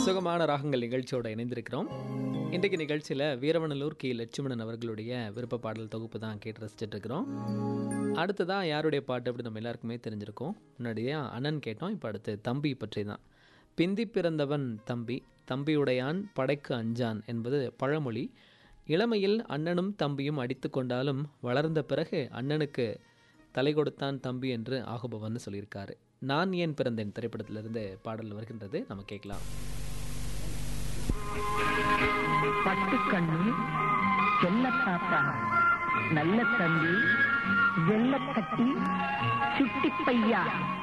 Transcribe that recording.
சுகமான ராகங்கள் நிகழ்ச்சியோட இணைந்திருக்கிறோம் இன்றைக்கு நிகழ்ச்சியில் வீரவனலூர் கே லட்சுமணன் அவர்களுடைய விருப்ப பாடல் தொகுப்பு தான் கேட்டு ரசிச்சுட்டு இருக்கிறோம் அடுத்ததான் யாருடைய பாட்டு அப்படி நம்ம எல்லாருக்குமே தெரிஞ்சிருக்கோம் முன்னாடியே அண்ணன் கேட்டோம் இப்போ அடுத்து தம்பி பற்றி தான் பிந்தி பிறந்தவன் தம்பி தம்பியுடையான் படைக்கு அஞ்சான் என்பது பழமொழி இளமையில் அண்ணனும் தம்பியும் அடித்து கொண்டாலும் வளர்ந்த பிறகு அண்ணனுக்கு தலை கொடுத்தான் தம்பி என்று ஆகுபவன் சொல்லியிருக்காரு நான் ஏன் பிறந்தேன் திரைப்படத்திலிருந்து பாடல் வருகின்றது நம்ம கேட்கலாம் பட்டுக்கண்ணு செல்ல தாத்தா நல்ல தம்பி வெள்ளக்கட்டி சுட்டி பையா